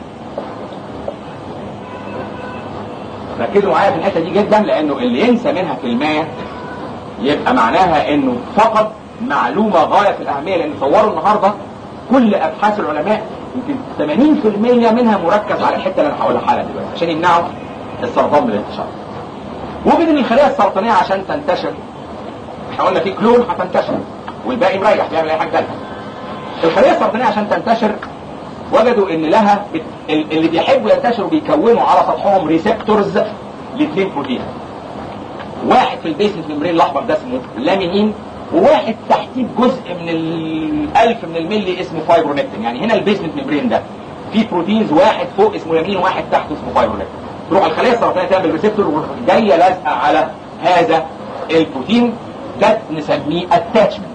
Speaker 1: ركزوا معايا في الحتة دي جدا لانه اللي ينسى منها كلمة يبقى معناها انه فقد معلومة غاية في الاهمية لان صوروا النهاردة كل ابحاث العلماء يمكن 80% منها مركز على الحتة اللي انا هقولها حالا دلوقتي عشان يمنعوا السرطان من الانتشار وجد ان الخلايا السرطانية عشان تنتشر احنا قلنا في كلون هتنتشر والباقي مريح بيعمل اي حاجه ثانيه. الخليه السرطانيه عشان تنتشر وجدوا ان لها بت... ال- اللي بيحبوا ينتشروا بيكونوا على سطحهم ريسبتورز لاثنين بروتين. واحد في البيسمنت ممبرين الاحمر ده اسمه لامينين وواحد تحتيه بجزء من الالف من الملي اسمه فايبرونكتين يعني هنا البيسمنت ممبرين ده في بروتينز واحد فوق اسمه لامين وواحد تحته اسمه فايبرونكتين تروح الخليه السرطانيه تعمل ريسبتور وتروح جايه لازقه على هذا البروتين ده نسميه اتاتشمنت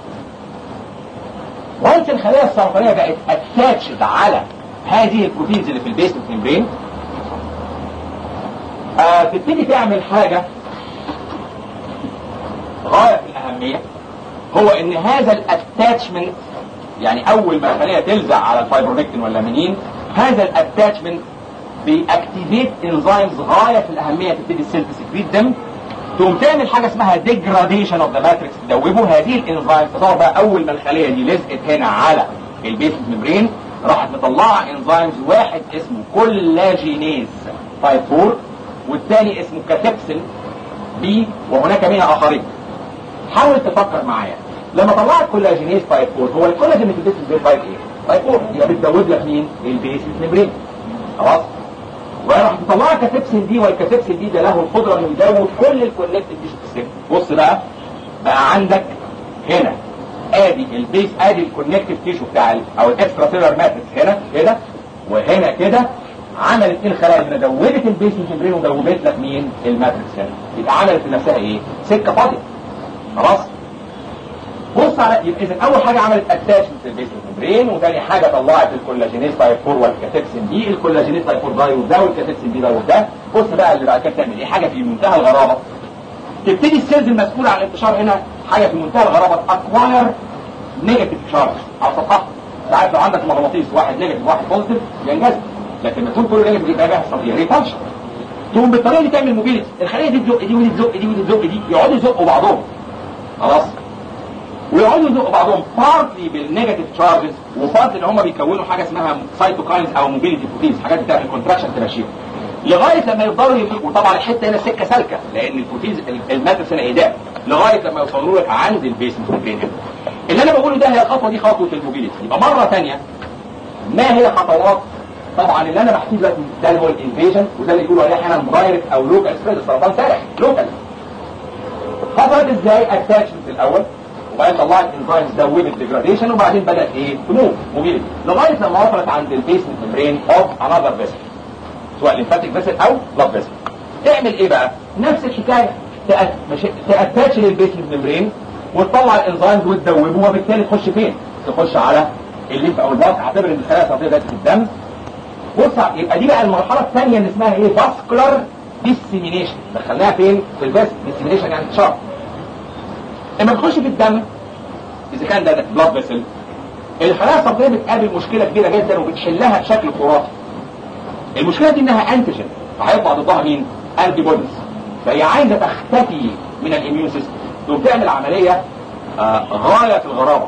Speaker 1: وانس الخلايا السرطانيه بقت اتاتشد على هذه البروتينز اللي في البيسمنت ممبرين آه تبتدي تعمل حاجه غايه في الاهميه هو ان هذا الاتاتشمنت يعني اول ما الخليه تلزق على الفايبرونكتين واللامينين هذا الاتاتشمنت بيأكتيفيت انزيمز غايه في الاهميه تبتدي السيل تسكريت دم تقوم تعمل حاجه اسمها ديجراديشن اوف ذا ماتريكس تدوبه هذه الانزيم تصور بقى اول ما الخليه دي لزقت هنا على البيسمنت ممبرين راحت مطلعه انزيمز واحد اسمه كولاجينيز تايب 4 والثاني اسمه كاتبسل بي وهناك منها اخرين حاول تفكر معايا لما طلعت كولاجينيز تايب 4 هو الكولاجين اللي في البيسمنت ممبرين تايب ايه؟ تايب 4 يبقى بتدوب لك مين؟ البيسمنت ممبرين خلاص وراح مطلعه كاتبسل دي والكاتبسل دي ده له القدره انه يدوب كل الكونكتيف تيشو في السيستم بص بقى بقى عندك هنا ادي البيس ادي الكونكتيف تيشو بتاع ال- او الاكسترا سيلر ماتريكس هنا كده وهنا كده عملت ايه الخلايا اللي دوبت البيس ممبرين ودوبت لك مين الماتريكس هنا يبقى عملت لنفسها ايه سكه فاضيه خلاص بص على يبقى اذا اول حاجه عملت اتاشمنت للبيس ممبرين وثاني حاجه طلعت الكولاجينيز تايب 4 والكاتكسين دي الكولاجينيز تايب 4 ده وده والكاتكسين دي ده وده بص بقى اللي بعد كده بتعمل ايه حاجه في منتهى الغرابه تبتدي السيلز المسؤوله عن الانتشار هنا حاجه في منتهى الغرابه اكواير نيجاتيف شارج على سطحها ساعات لو عندك مغناطيس واحد نيجاتيف واحد بوزيتيف ينجذب لكن لما تكون كله نيجاتيف يبقى بيحصل ايه ريبالشن تقوم بالطريقه دي تعمل موبيليتي الخليه دي تزق دي ودي تزق دي ودي تزق دي يقعدوا يزقوا بعضهم خلاص ويقعدوا يزقوا بعضهم بارتلي بالنيجاتيف تشارجز وبارتلي ان هم بيكونوا حاجه اسمها سايتوكاينز او موبيليتي بروتينز حاجات بتعمل كونتراكشن تمشيهم لغايه لما يفضلوا يمشوا وطبعا الحته هنا سكه سالكه لان البروتينز الماتريكس هنا ايداع لغايه لما يوصلوا لك عند البيس ممبرين هنا اللي انا بقوله ده هي الخطوه دي خطوه الموبيليتي يبقى مره ثانيه ما هي خطوات طبعا اللي انا بحكيه دلوقتي ده اللي هو الانفيجن وده اللي يقولوا عليه احيانا دايركت او لوكال سبريد السرطان سارح لوكال حصلت ازاي اتاتشمنت الاول وبعدين طلعت انزيمز دوبت ديجراديشن وبعدين بدات ايه تموف موبيليتي لغايه لما وصلت عند البيسمنت ممبرين اوف انذر فيسل سواء ليمفاتيك فيسل او بلاد فيسل تعمل ايه بقى نفس الحكايه تأت- مش- تاتاتش للبيسمنت ممبرين وتطلع الانزيمز وتدوبه وبالتالي تخش فين تخش على الليمف او البلاد اعتبر ان الخلايا الصدريه دخلت في الدم بص ع- يبقى دي بقى المرحله الثانيه اللي اسمها ايه فاسكولار ديسيمينيشن دخلناها فين في الفيست ديسيمينيشن يعني انتشار لما تخش في الدم اذا كان ده بلاد فيسل الخلايا الصدريه بتقابل مشكله كبيره جدا وبتحلها بشكل خرافي المشكله دي انها انتيجين فهيطلع ضدها مين انتي بوديز فهي عايزه تختفي من الاميون سيستم تقوم تعمل عمليه آه غايه في الغرابه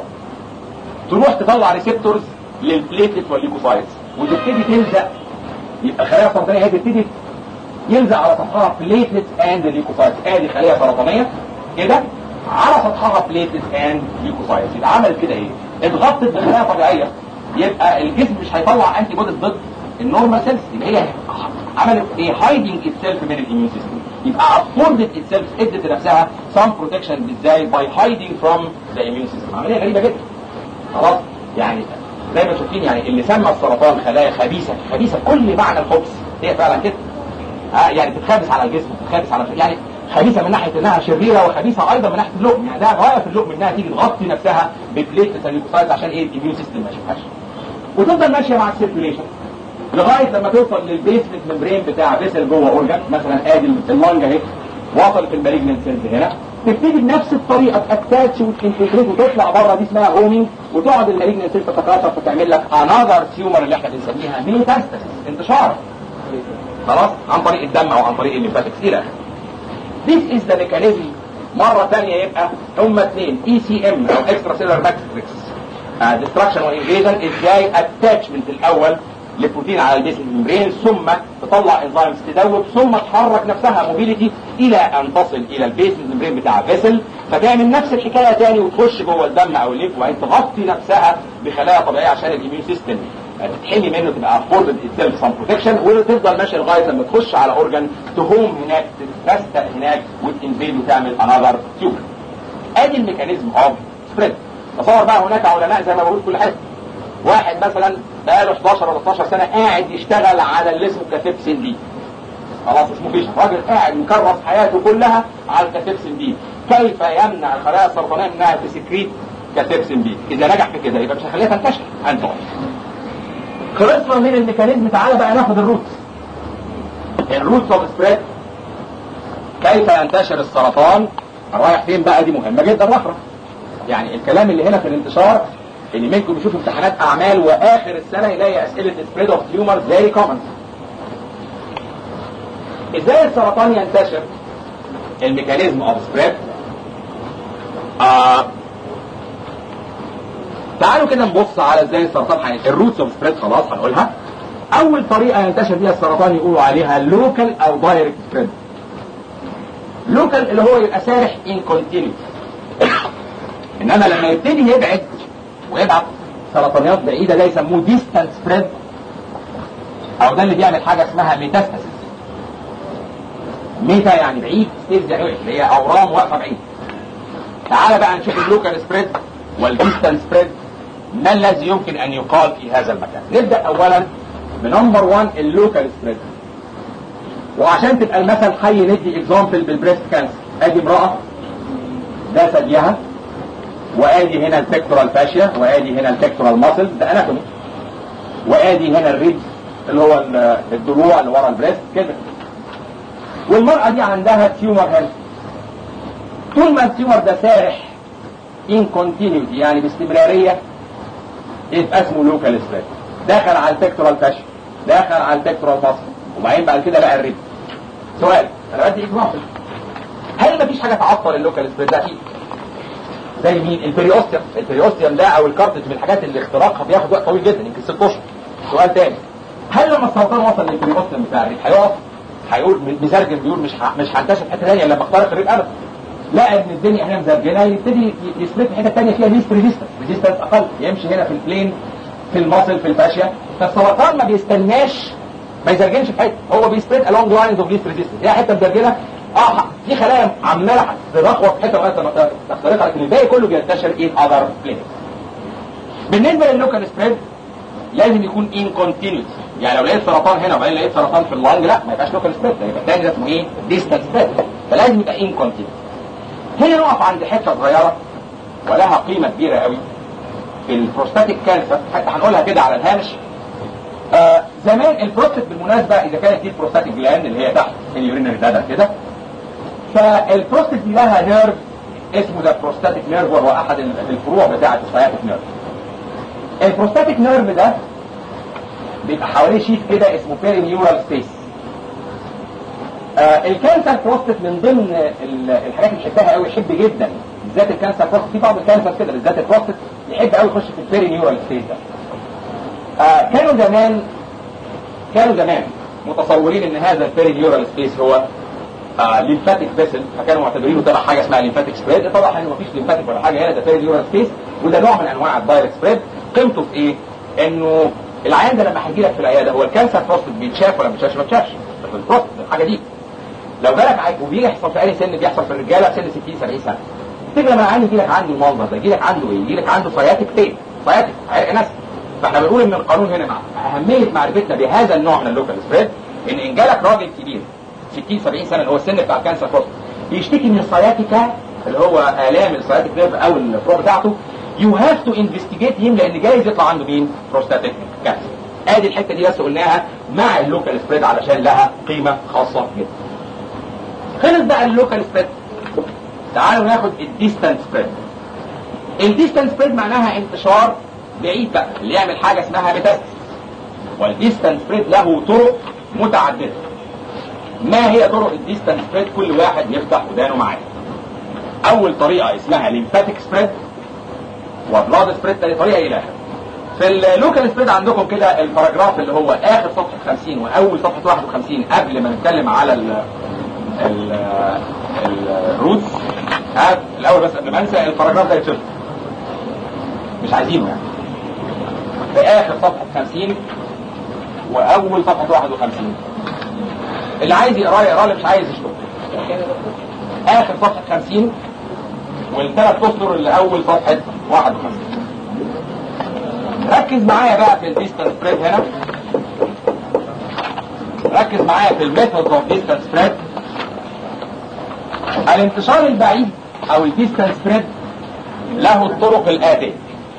Speaker 1: تروح تطلع ريسبتورز للبليتلت والليكوسايتس وتبتدي تلزق يبقى الخلايا السرطانيه هي تبتدي يلزق على سطحها بليتلت اند ليكوسايتس ادي خليه سرطانيه كده على سطحها بليتلت اند ليكوسايتس يبقى عملت كده ايه؟ اتغطت بخلايا طبيعيه يبقى الجسم مش هيطلع انتي بوديز ضد النورمال سيلز يبقى هي عملت ايه هايدنج اتسيلف من الاميون سيستم يبقى افوردت اتسيلف ادت لنفسها سام بروتكشن ازاي باي هايدنج فروم ذا اميون سيستم عمليه غريبه جدا خلاص يعني زي ما شايفين يعني اللي سمى السرطان خلايا خبيثه خبيثه بكل معنى الخبث هي فعلا كده آه يعني بتتخابس على الجسم بتتخابس على يعني خبيثه من ناحيه انها شريره وخبيثه ايضا من ناحيه اللقم يعني ده غايه في اللقم انها تيجي تغطي نفسها ببليت الليكوسايت عشان ايه الاميون سيستم ما يشوفهاش وتفضل ماشيه مع السيركيوليشن لغايه لما توصل للبيسمنت ممبرين بتاع فيسل جوه اورجان مثلا ادي اللنج اهي وصلت المالجنت سيلز هنا تبتدي بنفس الطريقه تاتاتش وتنفلتريت وتطلع بره دي اسمها هومينج وتقعد المالجنت سيلز تتكاثر فتعمل لك انذر تيومر اللي احنا بنسميها ميتاستاسيس انتشار خلاص عن طريق الدم او عن طريق الليمفاتكس الى اخره This is the mechanism مرة ثانية يبقى هما اثنين اي سي ام او اكسترا سيلر ماتريكس ديستراكشن وانفيجن ازاي اتاتشمنت الاول لبروتين على البيس الممبرين ثم تطلع انزيمز تدوب ثم تحرك نفسها موبيليتي الى ان تصل الى البيس الممبرين بتاع فيسل فتعمل نفس الحكايه تاني وتخش جوه الدم او الليف وبعدين تغطي نفسها بخلايا طبيعيه عشان الاميون سيستم تتحمي منه تبقى افوردد اتسيلف سام بروتكشن وتفضل ماشيه لغايه لما تخش على اورجان تهوم هناك تترستق هناك وتنفيد وتعمل انذر تيوب ادي الميكانيزم اوف سبريد تصور بقى هناك علماء زي ما بقول كل حاجه واحد مثلا بقاله 11 ولا 12 سنه قاعد يشتغل على اللي اسمه كاتبسين دي خلاص اسمه فيش راجل قاعد مكرس حياته كلها على الكاتبسين دي كيف يمنع الخلايا السرطانيه انها تسكريت كاتبسين بي اذا نجح في كده يبقى مش هيخليها تنتشر انتوا خلصنا من الميكانيزم تعالى بقى ناخد الروتس الروتس اوف سبريد كيف ينتشر السرطان رايح فين بقى دي مهمه جدا واخره يعني الكلام اللي هنا في الانتشار اللي منكم يشوف امتحانات اعمال واخر السنه يلاقي اسئله سبريد اوف تيومر فيري كومن ازاي السرطان ينتشر الميكانيزم اوف سبريد آه تعالوا كده نبص على ازاي السرطان هينتشر الروتس اوف سبريد خلاص هنقولها اول طريقه ينتشر بيها السرطان يقولوا عليها لوكال او دايركت سبريد لوكال اللي هو يبقى سارح ان كونتينيوس انما لما يبتدي يبعد ويبعت سرطانيات بعيده ده يسموه ديستانس سبريد او ده اللي بيعمل حاجه اسمها ميتاستاسيس ميتا يعني بعيد ستيرز يعني وحش اللي هي اورام واقفه بعيد تعال بقى نشوف اللوكال سبريد والديستانس سبريد ما الذي يمكن ان يقال في هذا المكان نبدا اولا بنمبر 1 اللوكال سبريد وعشان تبقى المثل حي ندي اكزامبل بالبريست كانسر ادي امراه ده ثديها وادي هنا البكتورال فاشيا وادي هنا البكتورال ماسل ده اناتومي وادي هنا الريبس اللي هو ال- الضلوع اللي ورا البريست كده والمرأة دي عندها تيومر هنا طول ما التيومر ده سارح ان كونتينيوتي يعني باستمرارية يبقى اسمه لوكال سبريد دخل على البكتورال فاشيا دخل على البكتورال ماسل وبعدين بعد كده بقى الريبس سؤال انا بدي اكزامبل هل مفيش حاجة تعطل اللوكال سبريد ده اكيد زي مين البريوستيوم البريوستيوم ده او الكارتج من الحاجات اللي اختراقها بياخد وقت طويل جدا يمكن ست اشهر سؤال تاني هل لما السرطان وصل للبريوستيوم بتاع الريق هيقف هيقول مزرجن بيقول مش ه- مش هنتشر في حته ثانيه لما اخترق الريق ابدا لا ان الدنيا هنا مزرجنه يبتدي ي- يسبريت في حته ثانيه فيها ليست ريزيستنس ريزيستنس اقل يمشي هنا في البلين في المصل في الفاشيا فالسرطان ما بيستناش ما يزرجنش في حته هو بيسبريت along لاينز اوف ليست ريزيستنس هي حته مزرجنه اه في خلايا عماله تتلخبط في حته لغايه ما تخترقها لكن الباقي كله بينتشر in other places بالنسبه لللوكال سبريد لازم يكون ان كونتينيوس يعني لو لقيت سرطان هنا وبعدين لقيت سرطان في اللنج لا ما يبقاش لوكال سبريد ده يبقى الثاني ده اسمه ايه ديستال سبريد فلازم يبقى ان كونتينيوس هنا نقف عند حته صغيره ولها قيمه كبيره قوي في البروستاتيك كانسر حتى هنقولها كده على الهامش آه زمان البروستات بالمناسبه اذا كانت دي البروستاتيك جلاند اللي هي تحت اليورينري بلادر كده فالبروستات دي لها نيرف اسمه ده بروستاتيك نيرف وهو احد الفروع بتاعه السياتيك نيرف البروستاتيك نيرف ده بيبقى حواليه شيت كده اسمه بيرينيورال سبيس آه الكانسر بروستات من ضمن ال- الحاجات اللي يحبها قوي يحب جدا بالذات الكانسر بروستات في بعض الكانسر كده بالذات البروستات يحب قوي يخش في البيرينيورال سبيس ده آه كانوا زمان كانوا زمان متصورين ان هذا البيرينيورال سبيس هو آه ليمفاتيك فيسل فكانوا معتبرينه تبع حاجه اسمها ليمفاتيك سبريد اتضح انه مفيش ليمفاتيك ولا حاجه هنا ده بيرينيورال سبيس وده نوع من انواع الدايركت سبريد قيمته في ايه؟ انه العيان ده لما هيجي لك في العياده هو الكانسر بروستات بيتشاف ولا ما بيتشافش ما بيتشافش في البروستات الحاجه دي لو جالك عيب وبيحصل في اي سن بيحصل في الرجاله في سن 60 70 سنه تيجي لما العيان يجي لك عنده المنظر ده يجي لك عنده ايه؟ يجي لك عنده سياتيك بين سياتيك عرق نسل فاحنا بنقول ان القانون هنا مع اهميه معرفتنا بهذا النوع من اللوكال سبريد ان ان جالك راجل كبير 60 70 سنه اللي هو السن بتاع الكانسر بروستات بيشتكي من السياتيكا اللي هو الام السياتيك نيرف او الفروع بتاعته يو هاف تو انفستيجيت هيم لان جايز يطلع عنده مين؟ بروستاتيك كانسر ادي الحته دي بس قلناها مع اللوكال سبريد علشان لها قيمه خاصه جدا خلص بقى اللوكال سبريد تعالوا ناخد الديستانس سبريد الديستانس سبريد معناها انتشار بعيد بقى اللي يعمل حاجه اسمها ميتاستس والديستانس سبريد له طرق متعدده ما هي طرق الديستانس سبريد كل واحد يفتح ودانه معايا اول طريقه اسمها ليمفاتيك سبريد وبلاد سبريد تاني طريقه الى اخره في اللوكال سبريد عندكم كده الباراجراف اللي هو اخر صفحه 50 واول صفحه 51 قبل ما نتكلم على ال ال الروتس ها، الاول بس قبل ما انسى الباراجراف ده يتشرح مش عايزينه يعني في اخر صفحه 50 واول صفحه 51 اللي عايز يقراه يقراه اللي مش عايز يشوف اخر صفحه 50 والثلاث اسطر اللي اول صفحه 51 ركز معايا بقى في الديستانس سبريد هنا ركز معايا في الميثود اوف ديستانس سبريد الانتشار البعيد او الديستانس سبريد له الطرق الاتيه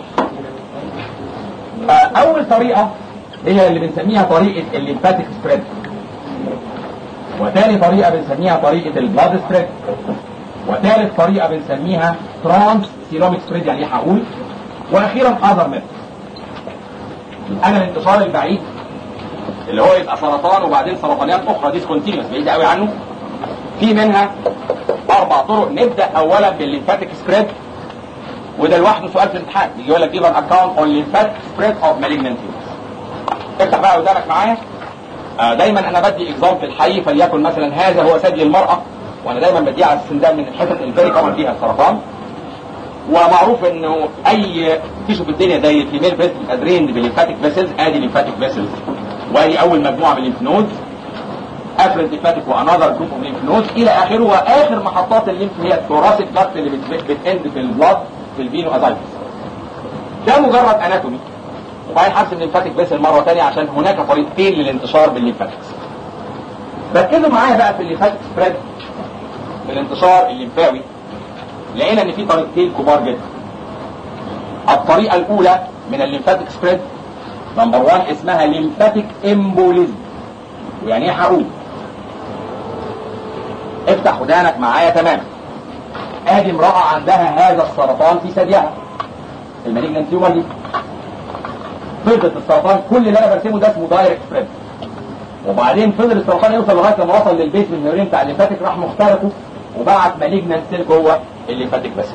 Speaker 1: اول طريقه هي اللي بنسميها طريقه الليمفاتيك سبريد وثاني طريقه بنسميها طريقه البلاد سبريد وثالث طريقه بنسميها ترانس سيروميك سبريد يعني ايه هقول واخيرا اذر ميثود انا الانتشار البعيد اللي هو يبقى سرطان وبعدين سرطانيات اخرى ديسكونتينوس بعيد قوي عنه في منها اربع طرق نبدا اولا بالليمفاتيك سبريد وده لوحده سؤال في الامتحان يجي يقول لك جيب ان اكونت اون lymphatic سبريد اوف malignant tumors افتح بقى قدامك معايا آه دايما انا بدي اكزامبل حي فليكن مثلا هذا هو ثدي المراه وانا دايما بديه على اساس ده من الحتت الفيري كومن فيها السرطان ومعروف انه اي تيشو في الدنيا زي الفيميل بريست ادرين بالليمفاتيك فيسلز ادي ليمفاتيك فيسلز وادي اول مجموعه من الليمف نودز افرد ليمفاتيك وانذر جروب اوف ليمف نودز الى اخره واخر محطات الليمف هي الثوراسيك داكت اللي بت- بتند في البلاد في الفينو ازايتس ده مجرد اناتومي وبعدين حرص الليمفاتيك فيسل مره ثانيه عشان هناك طريقتين للانتشار بالليمفاتكس ركزوا معايا بقى في الليمفاتيك سبريد في الانتشار الليمفاوي لقينا ان في طريقتين كبار جدا الطريقه الاولى من الليمفاتيك سبريد نمبر 1 اسمها ليمفاتيك امبوليزم ويعني ايه هقول افتح ودانك معايا تماما ادي امراه عندها هذا السرطان في ثديها المالجنت تيومر دي فضلت السرطان كل اللي انا برسمه ده اسمه دايركت سبريد وبعدين فضل السرطان يوصل لغايه لما وصل للبيت من النيورين بتاع الليمفاتيك راح مخترقه وبعت مالجنت سيل جوه الليمفاتيك بس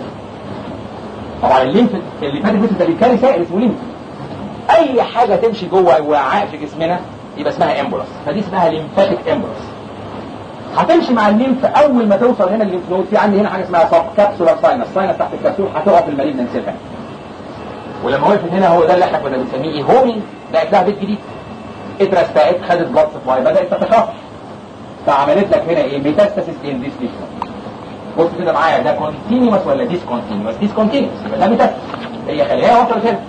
Speaker 1: طبعا الليمف الليمفاتيك بس ده بيتكاري سائل اسمه ليمف اي حاجه تمشي جوه وعاء في جسمنا يبقى اسمها امبولس فدي اسمها ليمفاتيك امبولس هتمشي مع الليمف اول ما توصل هنا الليمف نود في عندي هنا حاجه اسمها سب كابسولار ساينس ساينس تحت الكبسول هتقف المالجنت سيل هنا ولما وقفت هنا هو ده اللي احنا كنا بنسميه ايه هومي بقت لها بيت جديد اترستقت خدت بلاد سبلاي بدات تتكاثر فعملت لك هنا ايه ميتاستاسيس ان ديس ليشن بص كده معايا ده كونتينيوس ولا ديس كونتينيوس ديس كونتينيوس يبقى ده ميتاستاسيس هي خليها وصلت هنا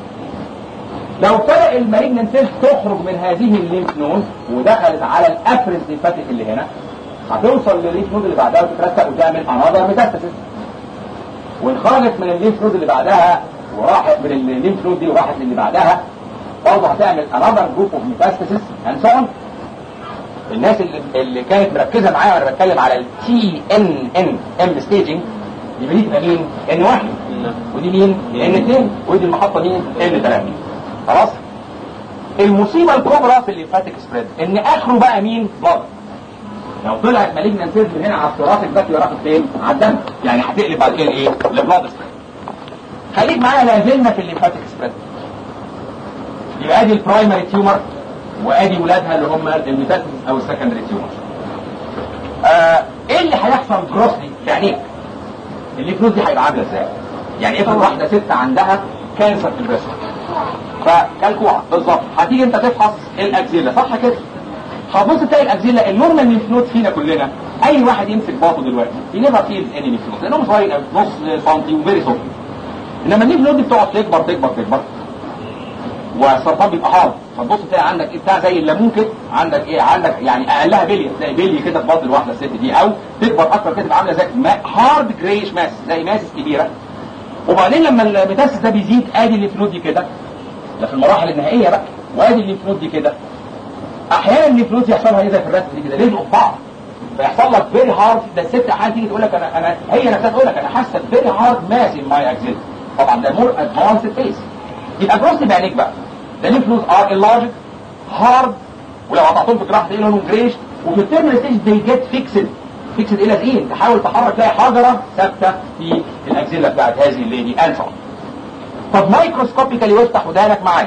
Speaker 1: لو ابتدأ المالجنت سيلز تخرج من هذه الليمف نود ودخلت على الافرز ليمفاتيك اللي هنا هتوصل للليمف نود اللي بعدها وتترسق وتعمل انذر ميتاستاسيس وان خرجت من الليمف نود اللي بعدها وراحت من الليمف نود دي وراحت للي بعدها برضه هتعمل انذر جروب اوف ميتاستاسيس اند سو اون الناس اللي, اللي كانت مركزه معايا وانا بتكلم على التي ان ان ام ستيجنج يبقى دي تبقى مين؟ ان واحد ودي مين؟ ان اثنين ودي المحطه مين؟ ان ثلاثه خلاص؟ المصيبه الكبرى في الليمفاتيك سبريد ان اخره بقى مين؟ بلد لو طلعت مالجنت سيلز من هنا على التراث الذكي راحت فين؟ على الدم يعني هتقلب بعد كده ايه؟ لبلاد سبريد خليك معايا لا زلنا في الليمفاتيك سبريد يبقى ادي البرايمري تيومر وادي ولادها اللي هم الميتاستاسيس او السكندري تيومر آه ايه اللي هيحصل جروسلي بعينيك الليفنوز دي هيبقى عامله ازاي يعني افرض واحده ست عندها كانسر في البريست فكالكوعه بالظبط هتيجي انت تفحص الاكزيلا صح كده هتبص تلاقي الاكزيلا النورمال ليمف فينا كلنا اي واحد يمسك باطه دلوقتي في نيفر فيلز اني ليمف لانهم صغيرين قوي نص سنتي وفيري سوفت انما الليمف نود دي بتقعد تكبر تكبر تكبر والسرطان بيبقى هارد فتبص تلاقي عندك ايه بتاع زي الليمون كده عندك ايه عندك يعني اقلها بليه تلاقي بليه كده في بطن الواحده الست دي او تكبر اكتر كده تبقى عامله زي هارد جريش ماس زي ماسس كبيره وبعدين لما الميتاسيس ده بيزيد ادي الليمف دي كده ده في المراحل النهائيه بقى وادي الليمف دي كده احيانا الليمف يحصل لها ايه زي في الرسم دي كده لازقوا في بعض فيحصل لك فيري هارد ده الست احيانا تيجي تقول لك انا انا هي نفسها تقول لك انا حاسه فيري هارد ماس ان ماي اكزيل طبعا ده مور ادفانسد فيس يبقى جروس بعينيك بقى ده ليمف نود ار اللارج هارد ولو قطعتهم في جراح تلاقي لونهم جريش وفي التيرمينال ستيج دي جيت فيكسد فيكسد الى لازقين تحاول تحرك تلاقي حجره ثابته في الاكزيلا بتاعت هذه الليدي انسى طب مايكروسكوبيكالي وافتح ودانك معايا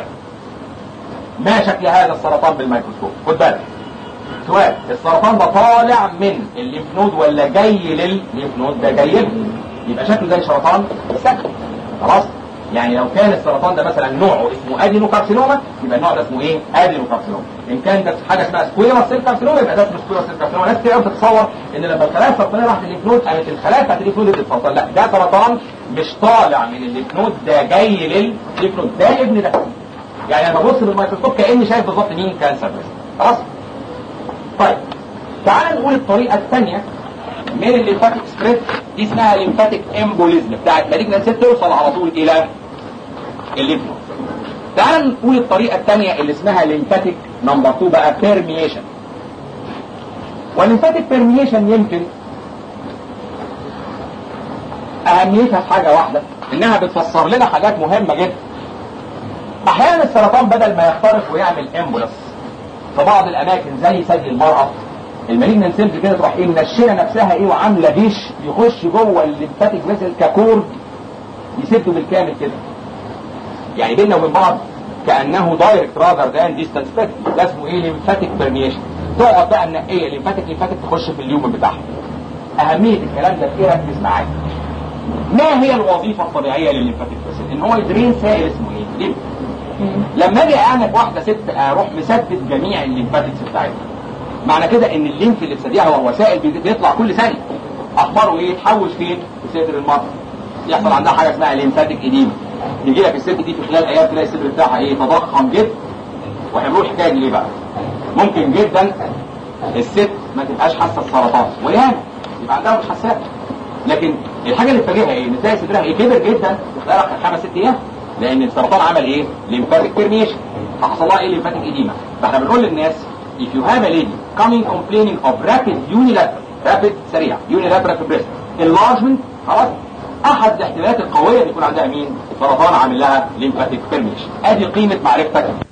Speaker 1: ما شكل هذا السرطان بالميكروسكوب خد بالك سؤال السرطان ده طالع من الليمف نود ولا جاي للليمف نود ده جاي له يبقى شكله زي سرطان سكن خلاص يعني لو كان السرطان ده مثلا نوعه اسمه ادينوكارسينوما يبقى النوع ده اسمه ايه ادينوكارسينوما ان كان ده حاجه اسمها سكويرا سيل كارسينوما يبقى ده اسمه سكويرا سيل كارسينوما ناس كتير قوي بتتصور ان لما الخلايا السرطانيه راحت الليمف نود قامت الخلايا بتاعت الليمف نود بتتفصل لا ده سرطان مش طالع من الليمف نود ده جاي للليمف نود ده ابن ده يعني لما ابص بالميكروسكوب كاني شايف بالظبط مين كانسر خلاص طيب تعال نقول الطريقه الثانيه من الليمفاتيك سبريد دي اسمها ليمفاتيك امبوليزم بتاعت مالجنت توصل على طول الى الليمف نود تعال نقول الطريقه الثانيه اللي اسمها ليمفاتيك نمبر 2 بقى بيرميشن والليمفاتيك بيرميشن يمكن اهميتها في حاجه واحده انها بتفسر لنا حاجات مهمه جدا احيانا السرطان بدل ما يخترق ويعمل امبولس في بعض الاماكن زي ثدي المراه المالجنان سيلز كده تروح ايه منشنه نفسها ايه وعامله جيش يخش جوه الليمفاتيك فيسل ككورد يسده بالكامل كده يعني بيننا وبين بعض كانه دايركت راذر ذان ديستانس ده اسمه ايه ليمفاتيك برميشن تقعد بقى النقيه ليمفاتيك ليمفاتيك تخش في اليوم بتاعها اهميه الكلام ده في ايه ركز معايا ما هي الوظيفه الطبيعيه للليمفاتيك فيسل ان هو يدرين سائل اسمه ايه ليمف لما اجي اعنف واحده ست اروح مسدد جميع الليمفاتيكس بتاعتها معنى كده ان الليمف اللي بسديها وهو سائل بي- بيطلع كل ثانيه اخباره ايه يتحوش فين في صدر المرض يحصل عندها حاجه اسمها ليمفاتيك اديما يجي لك الست دي في خلال ايام تلاقي الصدر بتاعها ايه تضخم جدا وهيعملوا الحكايه دي ليه بقى ممكن جدا الست ما تبقاش حاسه السرطان ويانا يبقى عندها مش حساسه لكن الحاجه اللي تفاجئها ايه ان تلاقي صدرها ايه كبر جدا في خلال آخر خمس ست ايام لان السرطان عمل ايه ليمفاتيك بيرميشن فحصل لها ايه ليمفاتيك اديما فاحنا بنقول للناس if you have a lady coming complaining of rapid unilateral rapid سريع unilateral fibrillation enlargement خلاص احد الاحتمالات القويه ان يكون عندها مين سرطان عامل لها ليمفاتيك بيرميشن ادي قيمه معرفتك